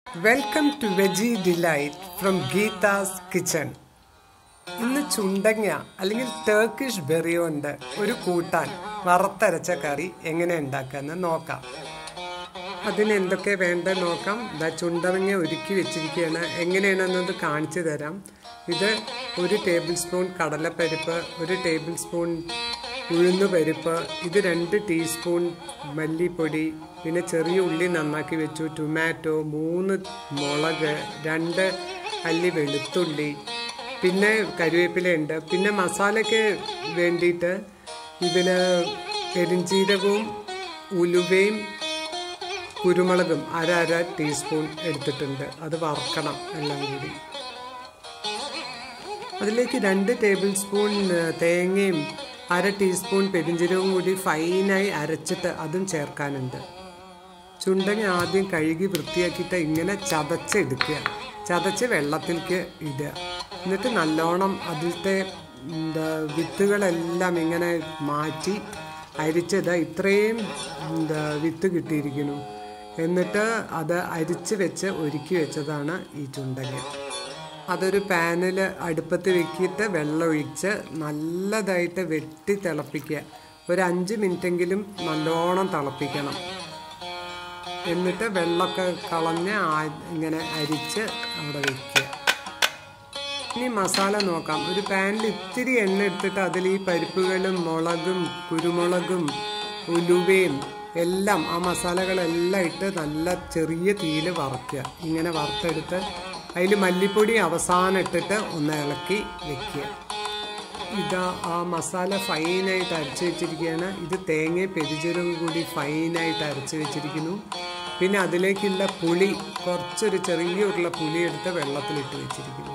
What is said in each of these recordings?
welcome to veggie delight from Geetha's kitchen ഇന്ന് ചുണ്ടങ്ങ അല്ലെങ്കിൽ ടർക്കിഷ് ബെറി കൊണ്ട് ഒരു കൂട്ടാൻ വറുത്തരച്ച കറി എങ്ങനെ ഉണ്ടാക്കാന്ന് നോക്കാം അതിന് എന്തൊക്കെ വേണ്ട നോക്കാം ഇതാ ചുണ്ടങ്ങ ഒരുക്കി വെച്ചിരിക്കുകയാണ് എങ്ങനെയാണെന്നത് കാണിച്ചു തരാം ഇത് ഒരു ടേബിൾ സ്പൂൺ കടലപ്പരിപ്പ് ഒരു ടേബിൾ സ്പൂൺ ഉഴുന്നുപരിപ്പ് ഇത് രണ്ട് ടീസ്പൂൺ മല്ലിപ്പൊടി പിന്നെ ചെറിയ ഉള്ളി നന്നാക്കി വെച്ചു ടൊമാറ്റോ മൂന്ന് മുളക് രണ്ട് അല്ലി വെളുത്തുള്ളി പിന്നെ കരിവേപ്പിലയുണ്ട് പിന്നെ മസാലയ്ക്ക് വേണ്ടിയിട്ട് ഇതിന് പെരിഞ്ചീരകവും ഉലുവയും കുരുമുളകും അര അര ടീസ്പൂൺ എടുത്തിട്ടുണ്ട് അത് വറക്കണം എല്ലാം കൂടി അതിലേക്ക് രണ്ട് ടേബിൾ സ്പൂൺ തേങ്ങയും അര ടീസ്പൂൺ പെരിഞ്ചീരകവും കൂടി ഫൈനായി അരച്ചിട്ട് അതും ചേർക്കാനുണ്ട് ചുണ്ടങ്ങ ആദ്യം കഴുകി വൃത്തിയാക്കിയിട്ട് ഇങ്ങനെ ചതച്ചെടുക്കുക ചതച്ച് വെള്ളത്തിലേക്ക് ഇടുക എന്നിട്ട് നല്ലോണം അതിലത്തെ എന്താ വിത്തുകളെല്ലാം ഇങ്ങനെ മാറ്റി അരിച്ചത് ഇത്രയും എന്താ വിത്ത് കിട്ടിയിരിക്കുന്നു എന്നിട്ട് അത് അരിച്ച് വെച്ച് ഒരുക്കി വെച്ചതാണ് ഈ ചുണ്ടങ്ങ അതൊരു പാനിൽ അടുപ്പത്ത് വെക്കിയിട്ട് വെള്ളം ഒഴിച്ച് നല്ലതായിട്ട് വെട്ടി തിളപ്പിക്കുക ഒരു അഞ്ച് മിനിറ്റെങ്കിലും നല്ലോണം തിളപ്പിക്കണം എന്നിട്ട് വെള്ളമൊക്കെ കളഞ്ഞ് ഇങ്ങനെ അരിച്ച് അവിടെ വെക്കുക ഇനി മസാല നോക്കാം ഒരു പാനിൽ ഇത്തിരി എണ്ണ എടുത്തിട്ട് അതിൽ ഈ പരിപ്പുകളും മുളകും കുരുമുളകും ഉലുവയും എല്ലാം ആ മസാലകളെല്ലാം ഇട്ട് നല്ല ചെറിയ തീയിൽ വറുക്കുക ഇങ്ങനെ വറുത്തെടുത്ത് അതിൽ മല്ലിപ്പൊടി അവസാനം ഇട്ടിട്ട് ഒന്ന് ഇളക്കി വെക്കുക ഇതാ ആ മസാല ഫൈനായിട്ട് അരച്ച് വെച്ചിരിക്കുകയാണ് ഇത് തേങ്ങ പെരിചീരകം കൂടി ഫൈനായിട്ട് അരച്ച് വെച്ചിരിക്കുന്നു പിന്നെ അതിലേക്കുള്ള പുളി കുറച്ചൊരു ചെറിയ ഉരുള പുളി എടുത്ത് വെള്ളത്തിലിട്ട് വെച്ചിരിക്കുന്നു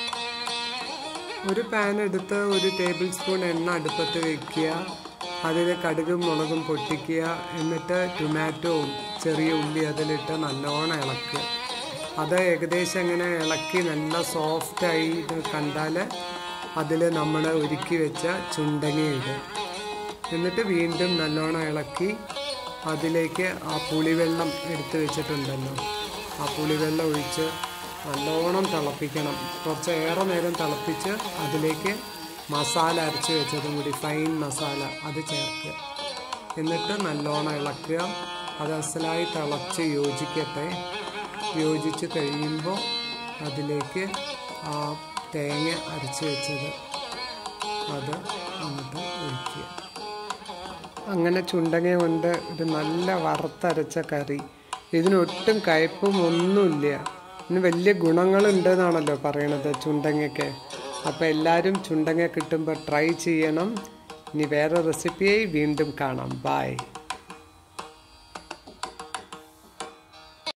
ഒരു പാൻ എടുത്ത് ഒരു ടേബിൾ സ്പൂൺ എണ്ണ അടുപ്പത്ത് വെക്കുക അതിൽ കടുകും മുളകും പൊട്ടിക്കുക എന്നിട്ട് ടൊമാറ്റോവും ചെറിയ ഉള്ളി അതിലിട്ട് നല്ലോണം ഇളക്കുക അത് ഏകദേശം അങ്ങനെ ഇളക്കി നല്ല സോഫ്റ്റായി കണ്ടാൽ അതിൽ നമ്മൾ ഒരുക്കി വെച്ച ചുണ്ടങ്ങ ഇടും എന്നിട്ട് വീണ്ടും നല്ലോണം ഇളക്കി അതിലേക്ക് ആ പുളിവെള്ളം എടുത്ത് വെച്ചിട്ടുണ്ടല്ലോ ആ പുളിവെള്ളം ഒഴിച്ച് നല്ലോണം തിളപ്പിക്കണം കുറച്ച് ഏറെ നേരം തിളപ്പിച്ച് അതിലേക്ക് മസാല അരച്ച് വെച്ചതും കൂടി ഫൈൻ മസാല അത് ചേർക്കുക എന്നിട്ട് നല്ലോണം ഇളക്കുക അത് അസലായി തിളച്ച് യോജിക്കട്ടെ യോജിച്ച് കഴിയുമ്പോൾ അതിലേക്ക് ആ തേങ്ങ അരച്ച് വെച്ചത് അത് അങ്ങോട്ട് ഒഴിക്കുക അങ്ങനെ ചുണ്ടങ്ങ കൊണ്ട് ഒരു നല്ല വറുത്തരച്ച കറി ഇതിനൊട്ടും കയ്പും ഒന്നുമില്ല ഇന്ന് വലിയ ഗുണങ്ങളുണ്ട് എന്നാണല്ലോ പറയണത് ചുണ്ടങ്ങയ്ക്ക് അപ്പോൾ എല്ലാവരും ചുണ്ടങ്ങ കിട്ടുമ്പോൾ ട്രൈ ചെയ്യണം ഇനി വേറെ റെസിപ്പിയായി വീണ്ടും കാണാം ബായ്